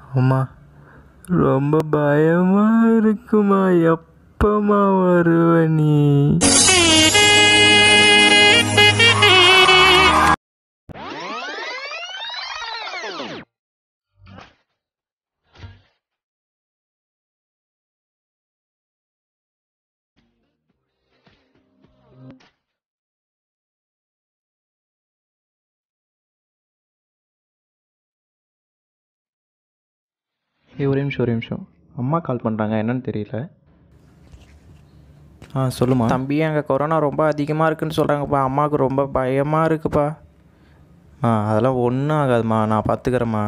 அம்மா ரொம்ப பயமா இருக்குமா எப்பமா வருவ நீ ஏய் ஒரே நிமிஷம் ஒரே நிமிஷம் அம்மா கால் பண்ணுறாங்க என்னன்னு தெரியல ஆ சொல்லுமா தம்பி அங்கே கொரோனா ரொம்ப அதிகமாக இருக்குன்னு சொல்கிறாங்கப்பா அம்மாவுக்கு ரொம்ப பயமாக இருக்குப்பா ஆ அதெல்லாம் ஒன்றும் ஆகாதும்மா நான் பார்த்துக்கிறேம்மா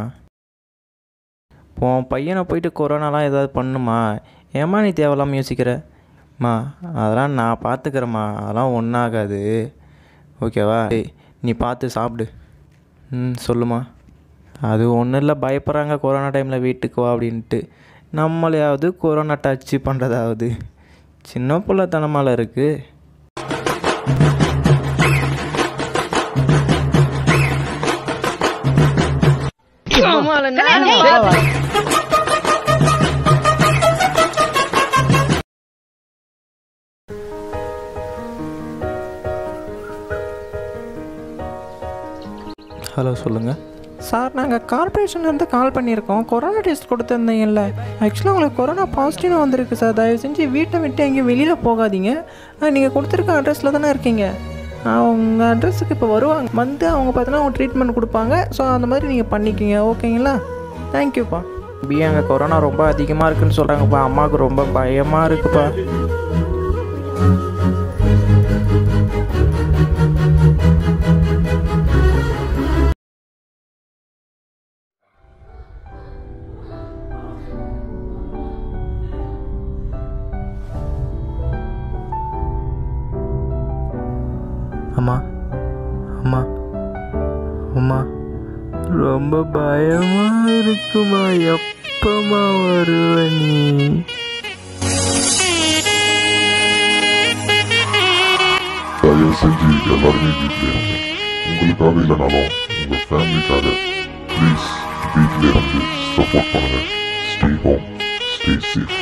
உன் பையனை போயிட்டு கொரோனாலாம் ஏதாவது பண்ணுமா ஏம்மா நீ தேவையில்லாமல் யோசிக்கிறம்மா அதெல்லாம் நான் பார்த்துக்கிறேம்மா அதெல்லாம் ஒன்றும் ஆகாது ஓகேவா ஏய் நீ பார்த்து சாப்பிடு ம் சொல்லுமா அது ஒன்றும் இல்லை பயப்படுறாங்க கொரோனா டைமில் வீட்டுக்கு வா அப்படின்ட்டு நம்மளையாவது கொரோனா டச்சு பண்ணுறதாவது சின்ன பிள்ளைத்தனமால இருக்குது ஹலோ சொல்லுங்கள் சார் நாங்கள் கார்பரேஷன்லேருந்து கால் பண்ணியிருக்கோம் கொரோனா டெஸ்ட் கொடுத்துருந்தீங்கல்ல ஆக்சுவலாக உங்களுக்கு கொரோனா பாசிட்டிவ்னு வந்திருக்கு சார் தயவு செஞ்சு வீட்டை விட்டு எங்கேயும் வெளியில் போகாதீங்க நீங்கள் கொடுத்துருக்க அட்ரஸில் தானே இருக்கீங்க அவங்க அட்ரஸுக்கு இப்போ வருவாங்க வந்து அவங்க பார்த்தீங்கன்னா அவங்க ட்ரீட்மெண்ட் கொடுப்பாங்க ஸோ அந்த மாதிரி நீங்கள் பண்ணிக்கிங்க ஓகேங்களா தேங்க்யூப்பா தம்பி அங்கே கொரோனா ரொம்ப அதிகமாக இருக்குன்னு சொல்கிறாங்கப்பா அம்மாவுக்கு ரொம்ப பயமாக இருக்குப்பா அம்மா அம்மா அம்மா ரொம்ப பயமா இருக்குமா எப்பமா வருவ நீ தயவு செஞ்சு எல்லாருமே வீட்டிலே இருங்க உங்களுக்காக இல்லைனாலும் உங்க ஃபேமிலிக்காக ப்ளீஸ் வீட்டிலே இருந்து சப்போர்ட் பண்ணுங்க ஸ்டே ஹோம் ஸ்டே சேஃப்